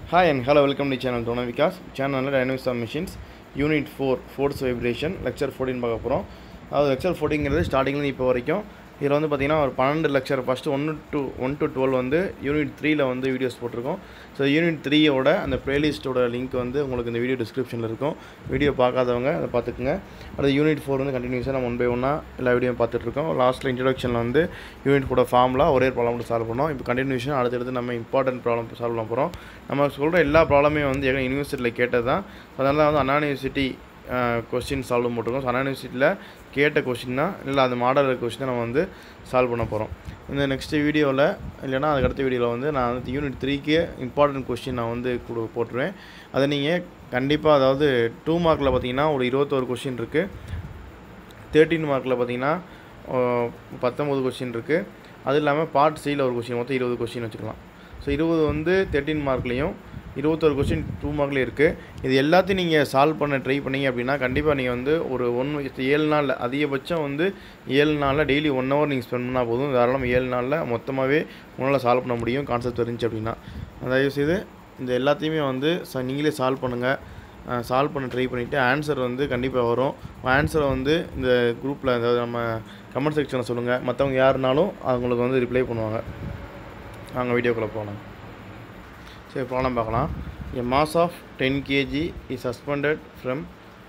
Hi and hello, welcome to channel Dona Vikas. சேனலில் dynamics of machines unit four force vibration lecture fourteen பார்க்க போகிறோம் அதாவது lecture ஃபோர்ட்டிங்கிறது ஸ்டார்டிங்லேருந்து இப்போ வரைக்கும் இதில் வந்து பார்த்திங்கன்னா ஒரு பன்னெண்டு லெக்சர் ஃபஸ்ட்டு ஒன்று டு ஒன் டு டுவெல் வந்து யூனிட் த்ரீல வந்து வீடியோஸ் போட்டிருக்கோம் ஸோ யூனிட் த்ரீயோட அந்த ப்ளேலிஸ்ட்டோட லிங்க் வந்து உங்களுக்கு இந்த வீடியோ டிஸ்கிரிப்ஷனில் இருக்கும் வீடியோ பார்க்காதவங்க அதை பார்த்துக்குங்க அடுத்து யூனிட் ஃபோர் வந்து கண்டினியூஸாக நம்ம ஒன் பை ஒன்னாக எல்லா வீடியோ பார்த்துட்ருக்கோம் லாஸ்ட்டில் இன்ட்ரடக்ஷனில் வந்து யூனிட் ஃபோட ஃபார்முலா ஒரே ப்ராப்ளம் மட்டும் சால்வ் பண்ணோம் இப்போ கண்டினியூஷன் அடுத்தடுத்து நம்ம இம்பார்ட்டன்ட் ப்ராப்ளம் சால்வ் பண்ண போகிறோம் நம்ம சொல்கிற எல்லா ப்ராப்ளமே வந்து எங்கள் யூனிவர்சிட்டியில் கேட்டது தான் அதனால தான் வந்து அண்ணா யூனிவர்சிட்டி கொஸ்டின் சால்வ் போட்டிருக்கோம் ஸோ அண்ணா யூனிவர்சிட்டியில் கேட்ட கொஸ்டின் தான் இல்லை அது மாடல் கொஸ்டின் தான் நம்ம வந்து சால்வ் பண்ண போகிறோம் இந்த நெக்ஸ்ட் வீடியோவில் இல்லைனா அதுக்கு அடுத்த வீடியோவில் வந்து நான் வந்து யூனிட் த்ரீக்கு இம்பார்ட்டன்ட் கொஸ்டின் நான் வந்து கொடு போட்டுருவேன் அதை நீங்கள் கண்டிப்பாக அதாவது டூ மார்க்கில் பார்த்தீங்கன்னா ஒரு இருபத்தோரு கொஸ்டின் இருக்குது தேர்ட்டின் மார்க்கில் பார்த்தீங்கன்னா பத்தொம்பது கொஸ்டின் இருக்குது அது இல்லாமல் பார்ட் சியில் ஒரு கொஸ்டின் மொத்தம் இருபது கொஸ்டின் வச்சுக்கலாம் ஸோ இருபது வந்து தேர்ட்டின் மார்க்லேயும் இருபத்தொரு கொஸ்டின் டூ மார்க்லேயும் இருக்குது இது எல்லாத்தையும் நீங்கள் சால்வ் பண்ண ட்ரை பண்ணீங்க அப்படின்னா கண்டிப்பாக நீங்கள் வந்து ஒரு ஒன் ஏழு நாளில் அதிகபட்சம் வந்து ஏழு நாளில் டெய்லி ஒன் ஹவர் நீங்கள் ஸ்பெண்ட் பண்ணால் போதும் தாராளமாக ஏழு நாளில் மொத்தமாகவே உங்களால் சால்வ் பண்ண முடியும் கான்செப்ட் தெரிஞ்சு அப்படின்னா தயவுசெய்து இந்த எல்லாத்தையுமே வந்து ச நீங்களே சால்வ் பண்ணுங்கள் சால்வ் பண்ண ட்ரை பண்ணிவிட்டு ஆன்சர் வந்து கண்டிப்பாக வரும் ஆன்சரை வந்து இந்த குரூப்பில் அதாவது நம்ம கமெண்ட் செக்ஷனில் சொல்லுங்கள் மற்றவங்க யாருனாலும் அவங்களுக்கு வந்து ரிப்ளை பண்ணுவாங்க நாங்கள் வீடியோக்குள்ளே போகலாம் சரி ப்ராப்ளம் பார்க்கலாம் a mass of ten KG is suspended from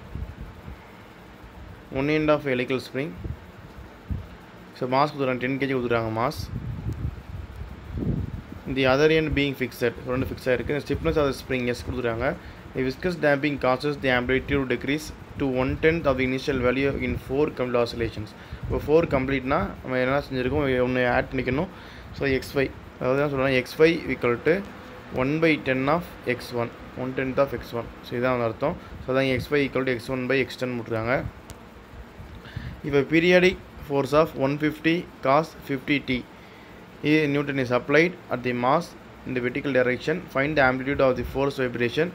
one end of helical spring so mass கொடுத்துறாங்க டென் கேஜி கொடுத்துருக்காங்க mass the other end being fixed ரெண்டு ஃபிக்ஸ் ஆகிருக்கு ஸ்டிப்னஸ் ஆஃப் ஸ்ப்ரிங் எஸ் கொடுத்துருக்காங்க the viscous damping causes the amplitude decrease to one tenth of the initial value in four complete oscillations இப்போ four கம்ப்ளீட்னா நம்ம என்ன செஞ்சுருக்கோம் ஒன்று ஆட் பண்ணிக்கணும் ஸோ எக்ஸ் ஃபைவ் அதாவது தான் சொல்கிறேன் X five equal to one by ten of X one one tenth of X one so இதான் வந்து அர்த்தம் ஸோ அதான் X five equal to X one by X ten போட்டுருக்காங்க இப்போ periodic force of one fifty cos fifty T newton is applied at the mass in the vertical direction find the amplitude of the force vibration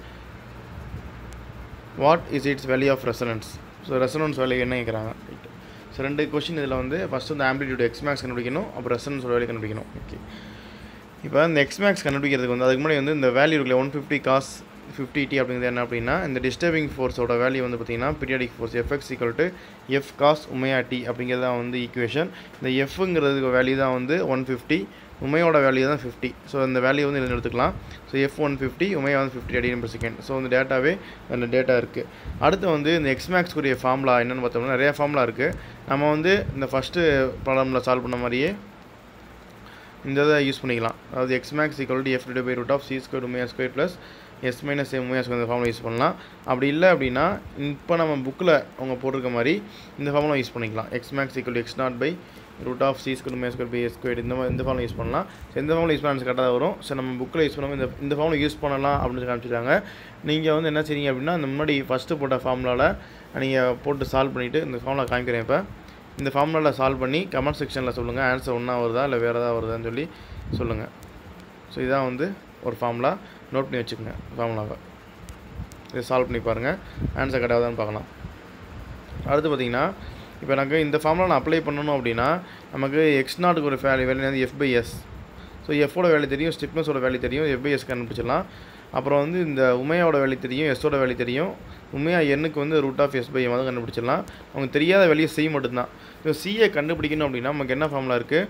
what is its value of resonance so resonance value என்ன கேட்குறாங்க so ரெண்டு question இதில் வந்து first வந்து amplitude X maths கண்டுபிடிக்கணும் அப்புறம் resonance value கண்டுபிடிக்கணும் okay இப்போ இந்த எக்ஸ் மேக்ஸ் கண்டுபிடிக்கிறதுக்கு வந்து அதுக்கு முன்னாடி வந்து இந்த வேல்யூ இருக்குல்ல one fifty cos fifty T அப்படிங்கிறது என்ன அப்படின்னா இந்த டிஸ்டர்பிங் ஃபோர்ஸோட வேல்யூ வந்து பார்த்திங்கன்னா periodic force F X equal to F cos omega T அப்படிங்கிறது தான் வந்து ஈக்குவேஷன் இந்த எஃப்ங்கிறதுக்கு வேல்யூ தான் வந்து ஒன் ஃபிஃப்டி உமையோட வேல்யூ தான் ஃபிஃப்டி ஸோ இந்த வேல்யூ வந்து இதில் எடுத்துக்கலாம் so F one fifty omega வந்து ஃபிஃப்டி அடி பர் செகண்ட் ஸோ இந்த டேட்டாவே அந்த டேட்டா இருக்குது அடுத்து வந்து இந்த எக்ஸ்மேக்ஸ்க்குரிய ஃபார்முலா என்னென்னு பார்த்தோம்னா நிறைய ஃபார்முலா இருக்குது நம்ம வந்து இந்த ஃபஸ்ட்டு ப்ராப்ளமில் சால்வ் பண்ண மாதிரியே இந்த இதை யூஸ் பண்ணிக்கலாம் அதாவது X max equal to F divide by root of C square omega square plus S minus M omega square இந்த ஃபார்முலா யூஸ் பண்ணலாம் அப்படி இல்லை அப்படின்னா இப்போ நம்ம புக்கில் அவங்க போட்டிருக்க மாதிரி இந்த ஃபார்முலா யூஸ் பண்ணிக்கலாம் X max equal X naught by root of C square omega square by S square இந்த மாதிரி இந்த ஃபார்முலா யூஸ் பண்ணலாம் ஸோ இந்த ஃபார்முலா யூஸ் பண்ண கரெக்டாக வரும் ஸோ நம்ம புக்கில் யூஸ் பண்ணாமல் இந்த இந்த ஃபார்முலா யூஸ் பண்ணலாம் அப்படின்னு காமிச்சிட்டாங்க நீங்கள் வந்து என்ன செய்றீங்க அப்படின்னா இந்த முன்னாடி ஃபஸ்ட்டு போட்ட ஃபார்முலாவில் நீங்கள் போட்டு சால்வ் பண்ணிவிட்டு இந்த ஃபார்முலா காமிக்கிறேன் இப்போ இந்த ஃபார்முலாவில் சால்வ் பண்ணி கமெண்ட் செக்ஷனில் சொல்லுங்கள் ஆன்சர் ஒன்றா வருதா இல்லை வேறு ஏதாவது வருதான்னு சொல்லி சொல்லுங்கள் ஸோ இதான் வந்து ஒரு ஃபார்முலா நோட் பண்ணி வச்சுக்கோங்க ஃபார்முலாவை இதை சால்வ் பண்ணி பாருங்கள் ஆன்சர் கிடையாதான்னு பார்க்கலாம் அடுத்து பார்த்திங்கன்னா இப்போ எனக்கு இந்த ஃபார்முலா நான் அப்ளை பண்ணணும் அப்படின்னா நமக்கு எக்ஸ் நாட்டுக்கு ஒரு வேல்யூ வேல்யூ வந்து எஃப் பை எஸ் ஸோ எஃபோட வேல்யூ தெரியும் ஸ்டிப்னஸோட வேல்யூ தெரியும் எஃப் பை எஸ் கண்டுபிடிச்சிடலாம் அப்புறம் வந்து இந்த உமையோட வேல்யூ தெரியும் எஸ்ஸோட வேல்யூ தெரியும் உண்மையா எண்ணுக்கு வந்து ரூட் ஆஃப் எஸ் பை வந்து கண்டுபிடிச்சிடலாம் அவங்க தெரியாத வெளியே சி மட்டும்தான் இப்போ சியை கண்டுபிடிக்கணும் அப்படின்னா நமக்கு என்ன ஃபார்முலா இருக்குது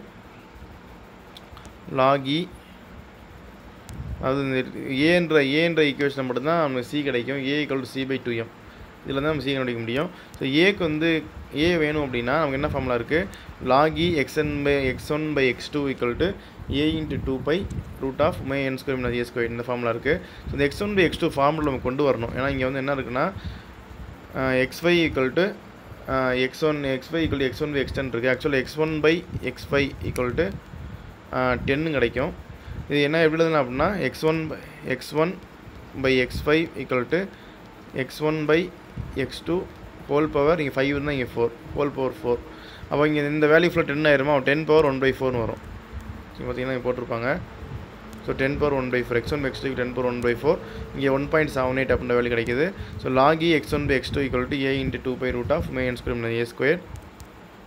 லாகி அதாவது இந்த ஏன்ற ஏன்ற ஈக்குவேஷன் மட்டும்தான் நமக்கு சி கிடைக்கும் A equal to C by two M இதில் தான் நம்ம சி கண்டுபிடிக்க முடியும் ஸோ ஏக்கு வந்து ஏ வேணும் அப்படின்னா நமக்கு என்ன ஃபார்முலா இருக்குது லாகி X N by X one by X two equal to A into two by root of May N square minus A square இந்த ஃபார்முலா இருக்குது ஸோ இந்த X one by X two formula நம்ம கொண்டு வரணும் ஏன்னா இங்கே வந்து என்ன இருக்குன்னா X five equal to X one X five equal to X one by X ten இருக்குது ஆக்சுவலாக X one by X five equal to டென்னு கிடைக்கும் இது என்ன எப்படி எழுதலாம் அப்படின்னா x one x one by X five equal to X one by X two whole power இங்கே five இருந்தால் இங்கே ஃபோர் ஹோல் பவர் ஃபோர் அப்போ இங்கே இந்த வேல்யூ ஃபுல்லாக டென் ஆயிருமா டென் பவர் ஒன் பை ஃபோர்னு வரும் இங்கே பார்த்தீங்கன்னா இங்கே போட்டிருப்பாங்க so ten power one by four x one by X two ten power one by four இங்கே ஒன் பாயிண்ட் செவன் எயிட் அப்படின்ற வேல்யூ கிடைக்குது ஸோ லாகி x one by X two equal to A into two by root of May N square a square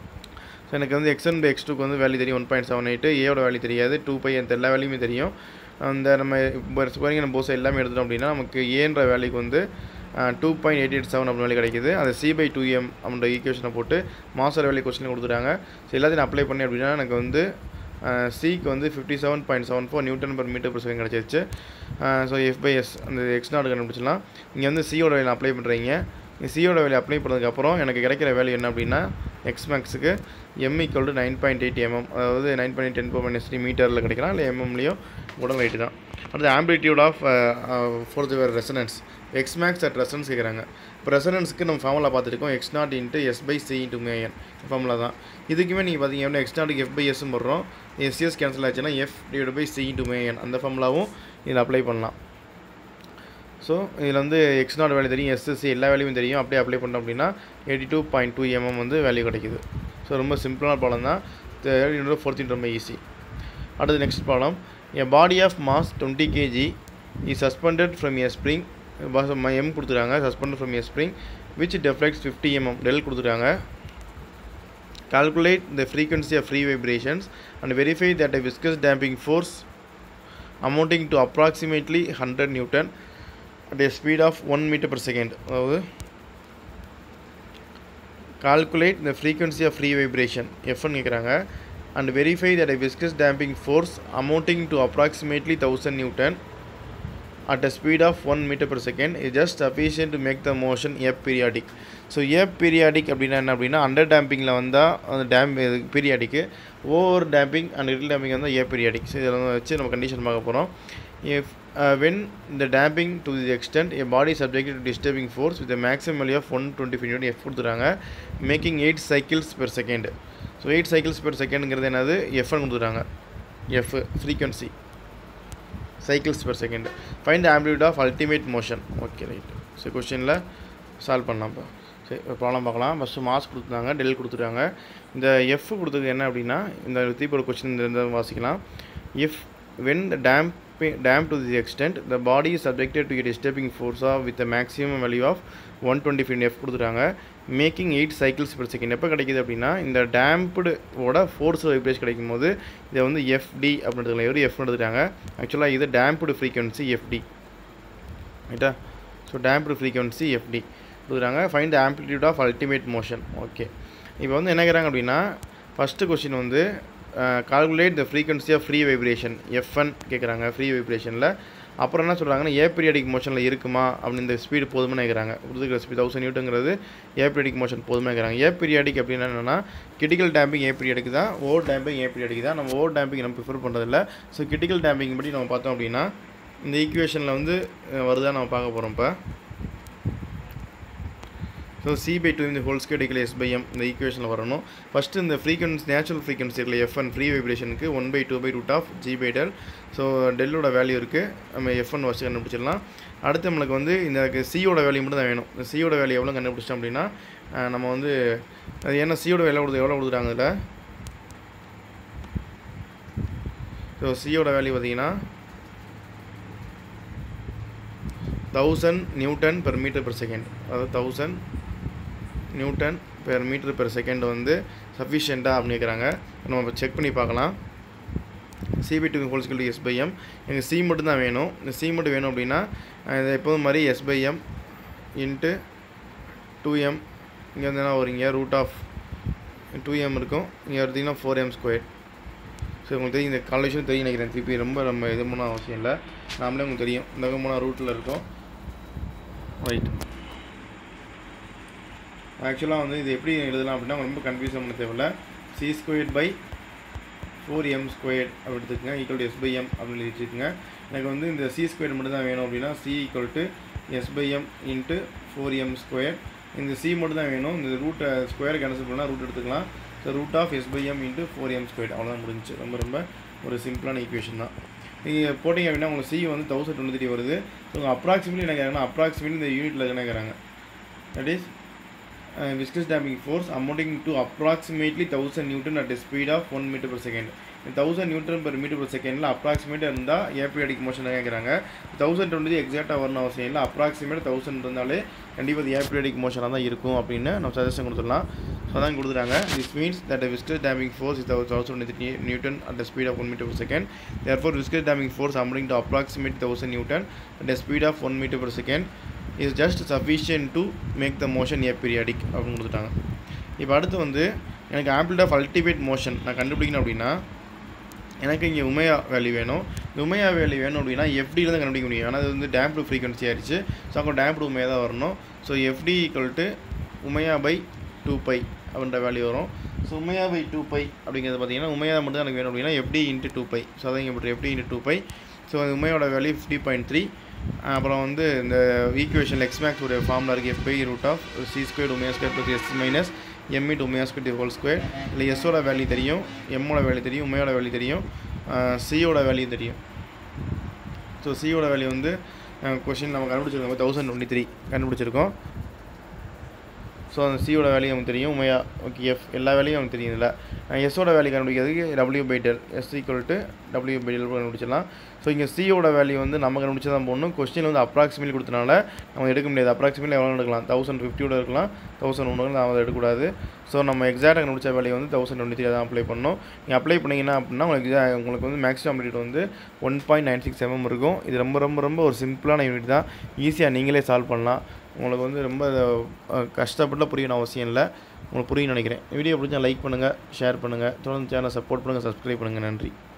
so எனக்கு வந்து X one by X டூக்கு வந்து value தெரியும் one point seven eight ஏவோட value தெரியாது two pi அந்த எல்லா வேல்யூமே தெரியும் அந்த நம்ம இப்போ ஸ்கொயரிங் போஸ் எல்லாமே எடுத்துட்டோம் அப்படின்னா நமக்கு ஏன்ற வேலைக்கு வந்து two point eight eight seven அப்படின்னு வேலை கிடைக்குது அந்த சி பை டூ எம் அப்படின்ற ஈக்குவேஷனை போட்டு மாஸ்டர் வேலை கொஸ்டின் கொடுத்துட்டாங்க ஸோ எல்லாத்தையும் நான் அப்ளை பண்ணி அப்படின்னா எனக்கு வந்து சிக்கு வந்து fifty seven point seven four newton per metre per second கிடச்சிருச்சு ஸோ எஃப் பை எஸ் அந்த எக்ஸ் நாட் கண்டுபிடிச்சலாம் இங்கே வந்து சியோட வேலை அப்ளை பண்ணுறீங்க சியோட வேலை அப்ளை பண்ணதுக்கப்புறம் எனக்கு கிடைக்கிற வேல்யூ என்ன அப்படின்னா எக்ஸ் மேக்ஸுக்கு m equal to nine point eight mm அதாவது nine point ten four minus three மீட்டரில் கிடைக்கலாம் இல்லை எம்எம்லேயும் உடல் ரைட்டு தான் அடுத்து amplitude of fourth where resonance x max at resonance கேட்குறாங்க இப்போ ரெசனன்ஸ்க்கு நம்ம ஃபார்முலா பார்த்துருக்கோம் x naught into s by c into மேயன் ஃபார்முலா தான் இதுக்குமே நீங்கள் பார்த்தீங்க அப்படின்னா எக்ஸ் நாட்டுக்கு எஃப் பை எஸ்ஸும் போடுறோம் எஸ்சிஎஸ் கேன்சல் ஆச்சுன்னா f divide by c into மேயன் அந்த ஃபார்முலாவும் இதில் அப்ளை பண்ணலாம் ஸோ இதில் வந்து எக்ஸ் நாட் வேல்யூ தெரியும் எஸ்எஸ்சி எல்லா வேல்யூவும் தெரியும் அப்படியே அப்ளை பண்ணோம் அப்படின்னா eighty two point two mm வந்து வேல்யூ கிடைக்குது ஸோ ரொம்ப சிம்பிளான ப்ராப்ளம் தான் இன்னொரு ஃபோர்த்தீன் ரொம்ப ஈஸி அடுத்து next problem a body of mass twenty kg is suspended from a spring m கொடுத்துருக்காங்க suspended from a spring which deflects fifty mm del கொடுத்துருக்காங்க calculate the frequency of free vibrations and verify that a viscous damping force amounting to approximately 100 newton at a speed of 1 meter per second அதாவது calculate the frequency of free vibration F1 கேட்குறாங்க and verify that a viscous damping force amounting to approximately 1000 newton at a speed of 1 meter per second is just sufficient to make the motion a periodic so aperiodic அப்படின்னா என்ன அப்படின்னா under டேம்பிங்கில் வந்தால் அந்த damp periodic over damping and little damping வந்தால் ஏ periodic so இதில் வச்சு நம்ம கண்டிஷன் பார்க்க போகிறோம் இஃப் வென் இந்த damping to the extent a body subject to disturbing force with maximum value of one twenty five f கொடுத்துறாங்க making eight cycles per second so eight cycles per செகண்டுங்கிறது என்னது எஃப்னு கொடுத்துறாங்க f frequency cycles per second find amplitude of ultimate motion okay right so கொஷினில் solve பண்ணலாம் இப்போ சரி problem பார்க்கலாம் ஃபஸ்ட்டு மாஸ் கொடுத்துருந்தாங்க டெல் கொடுத்துருக்காங்க இந்த எஃப் கொடுத்தது என்ன அப்படின்னா இந்த தீபோட கொஸ்டின் இந்த வாசிக்கலாம் if when the damp damp to the extent the body is subjected to disturbing force of with maximum value of one twenty five f கொடுத்துட்டாங்க making eight cycles per second எப்போ கிடைக்குது அப்படின்னா இந்த டேம்ப்டோட ஃபோர்ஸ் வைப்ரேஷன் கிடைக்கும் போது இதை வந்து FD அப்படின்னு எடுத்துக்கலாம் எவ்வளோ எஃப் எடுத்துட்டாங்க ஆக்சுவலாக இது டேம்ப்டு ஃப்ரீக்வன்சி எஃப்டி ரைட்டா ஸோ டேம்ப்டு ஃப்ரீக்வன்சி எஃப்டி கொடுக்குறாங்க find the amplitude of ultimate motion okay இப்போ வந்து என்ன கேட்குறாங்க அப்படின்னா ஃபஸ்ட்டு கொஸ்டின் வந்து calculate the frequency of free vibration f n கேட்குறாங்க ஃப்ரீ வைப்ரேஷனில் அப்புறம் என்ன சொல்கிறாங்கன்னா ஏ பீரியடிக் மோஷனில் இருக்குமா அப்படின்னு இந்த ஸ்பீடு போதுமே கேட்குறாங்க கொடுத்துருக்கிற ஸ்பீட் தௌசண்ட் நியூட்டுங்கிறது ஏ பீரியடிக் மோஷன் போதுமே கேட்குறாங்க ஏ பீரியாடிக் அப்படின்னா என்னென்னா கிரிட்டிக்கல் டேம்பிங் ஏ பீரியடுக்கு தான் ஓவர் டேம்பிங் ஏ பீரியடுக்கு தான் நம்ம ஓவர் டேம்பிங் நம்ம ப்ரிஃபர் பண்ணுறதில்ல ஸோ கிரிட்டிக்கல் டேம்பிங் படி நம்ம பார்த்தோம் அப்படின்னா இந்த ஈக்குவேஷனில் வந்து வருதா நம்ம பார்க்க போகிறோம் இப்போ ஸோ சி பை டூ இந்த whole square equal s by m இந்த ஈக்குவேஷனில் வரணும் ஃபஸ்ட்டு இந்த ஃப்ரீக்வன்சி நேச்சுரல் ஃப்ரீக்வன்சி இருக்குல்ல எஃப் ஒன் ஃப்ரீ வைப்ரேஷனுக்கு one by two by root of g by del so டெல்லோட வேல்யூ இருக்குது நம்ம எஃப் ஒன் வச்சு கண்டுபிடிச்சிடலாம் அடுத்து நம்மளுக்கு வந்து இந்த சியோட வேல்யூ மட்டும் தான் வேணும் இந்த சியோட வேல்யூ எவ்வளோ கண்டுபிடிச்சிட்டோம் அப்படின்னா நம்ம வந்து அது ஏன்னா சியோட வேலை கொடுத்து எவ்வளோ கொடுத்துட்டாங்க இதில் ஸோ சியோட வேல்யூ பார்த்தீங்கன்னா thousand newton per metre per second அதாவது thousand newton per metre per second வந்து சஃபிஷியண்ட்டாக அப்படின்னு கேட்குறாங்க நம்ம செக் பண்ணி பார்க்கலாம் c by two whole square s by m எனக்கு சி மட்டும் தான் வேணும் இந்த சி மட்டும் வேணும் அப்படின்னா இது எப்போதும் மாதிரி s by m into two m இங்கே வந்து என்ன வரீங்க ரூட் ஆஃப் டூ எம் இருக்கும் இங்கே எடுத்திங்கன்னா ஃபோர் எம் ஸ்கொயர் ஸோ உங்களுக்கு தெரியும் இந்த காலேஜும் தெரியும் நினைக்கிறேன் திருப்பி ரொம்ப நம்ம இது பண்ண அவசியம் இல்லை நாமளே உங்களுக்கு தெரியும் இந்த மூணு ரூட்டில் இருக்கும் ரைட் ஆக்சுவலாக வந்து இது எப்படி எழுதலாம் அப்படின்னா ரொம்ப கன்ஃபியூஷன் பண்ண தேவையில்ல c squared by four m squared அப்படி எடுத்துக்கங்க equal to s by m அப்படின்னு எழுதி வச்சுக்கோங்க எனக்கு வந்து இந்த சி ஸ்கொயர் மட்டும் தான் வேணும் அப்படின்னா c equal to s by m into four m square இந்த சி மட்டும் தான் வேணும் இந்த ரூட்டை ஸ்கொயர் கேன்சல் பண்ணால் ரூட் எடுத்துக்கலாம் so root of s by m into four m square அவ்வளோதான் முடிஞ்சு ரொம்ப ரொம்ப ஒரு சிம்பிளான ஈக்குவேஷன் தான் நீங்கள் போட்டிங்க அப்படின்னா உங்களுக்கு சி வந்து தௌசண்ட் டுவெண்ட்டி த்ரீ வருது ஸோ அப்ராக்சிமேட்லி என்ன கேட்குறாங்கன்னா அப்ராக்சிமேட்லி இந்த யூனிட்டில் என்ன கேட்குறாங்க that is viscous damping force amounting to approximately thousand newton at speed of one metre per second thousand newton per metre per செகண்டில் அப்ராக்சிமேட்டாக இருந்தால் ஏபிடிக் மோஷன் கேட்குறாங்க தௌசண்ட் டுவெண்ட்டி எக்ஸாக்டாக வரணும் அவசியம் இல்லை அப்ராக்சிமேட் தௌசண்ட் இருந்தாலே கண்டிப்பாக அது ஏபிடிக் மோஷனாக தான் இருக்கும் அப்படின்னு நம்ம சஜஷன் கொடுத்துடலாம் ஸோ அதான் கொடுத்துட்டாங்க திஸ் மீன்ஸ் தட் விஸ்கஸ் டேமிங் force is thousand newton at the speed of one metre per second therefore viscous டேமிங் force amounting to approximate thousand newton at the speed of one metre per second is just sufficient to make the motion aperiodic அப்படின்னு கொடுத்துட்டாங்க இப்போ அடுத்து வந்து எனக்கு ample of ultimate motion நான் கண்டுபிடிக்கணும் அப்படின்னா எனக்கு இங்கே உமையா வேல்யூ வேணும் இந்த உமையா வேல்யூ வேணும் அப்படின்னா எஃப்டியில் தான் கண்டுபிடிக்க முடியும் ஆனால் அது வந்து டேம்ப்டு ஃப்ரீக்வன்சி ஆயிடுச்சு ஸோ அங்கே டேம்ப்டு உமையா தான் வரணும் so f d equal to omega by two pi அப்படின்ற வேல்யூ வரும் so omega by two pi அப்படிங்கிறது பார்த்தீங்கன்னா உமையா மட்டும் தான் எனக்கு வேணும் அப்படின்னா f d into two pi so அதான் இங்கே போட்டு f d into two pi so அந்த உமையோட வேல்யூ ஃபிஃப்டி பாயிண்ட் த்ரீ அப்புறம் வந்து இந்த ஈக்குவேஷன் எக்ஸ்மேக்ஸ் உடைய ஃபார்மில் இருக்குது f by root of C square omega square plus S minus m into omega square whole square இல்லை எஸ்ஸோட வேல்யூ தெரியும் எம்மோட வேல்யூ தெரியும் உமையோட வேல்யூ தெரியும் சியோட வேல்யூ தெரியும் ஸோ சியோட வேல்யூ வந்து கொஷின் நம்ம கண்டுபிடிச்சிருக்கோம் தௌசண்ட் டுவெண்ட்டி த்ரீ கண்டுபிடிச்சிருக்கோம் ஸோ அந்த சியோட வேல்யூ நமக்கு தெரியும் உமையா ஓகே எஃப் எல்லா வேலையும் நமக்கு தெரியும் இதில் எஸ்ஸோட வேல்யூ கண்டுபிடிக்கிறதுக்கு W by del S equal to W by del கண்டுபிடிச்சிடலாம் ஸோ இங்கே சியோட வேல்யூ வந்து நம்ம கண்டுபிடிச்சி தான் போடணும் கொஸ்டின் வந்து அப்ராக்சிமேட்லி கொடுத்தனால நம்ம எடுக்க முடியாது அப்ராக்சிமேட்லி எவ்வளோ எடுக்கலாம் தௌசண்ட் ஃபிஃப்டியோட இருக்கலாம் தௌசண்ட் ஒன்று நம்ம அதை எடுக்கக்கூடாது ஸோ நம்ம எக்ஸாக்டாக கண்டுபிடிச்ச வேல்யூ வந்து தௌசண்ட் டுவெண்ட்டி த்ரீ தான் அப்ளை பண்ணணும் நீங்கள் அப்ளை பண்ணிங்கன்னா அப்படின்னா உங்களுக்கு exa- உங்களுக்கு வந்து மேக்ஸிமம் அப்டேட் வந்து one point nine six mm இருக்கும் இது ரொம்ப ரொம்ப ரொம்ப ஒரு சிம்பிளான யூனிட் தான் ஈஸியாக நீங்களே சால்வ் பண்ணலாம் உங்களுக்கு வந்து ரொம்ப அஹ், கஷ்டப்பட்டு புரியணும் அவசியம் இல்லை உங்களுக்கு புரியும் நினைக்கிறேன் வீடியோ பிடிச்சா லைக் பண்ணுங்கள் ஷேர் பண்ணுங்கள் தொடர்ந்து சேனலை சப்போர்ட் பண்ணுங்கள் சப்ஸ்கிரைப் பண்ணுங்கள் நன்றி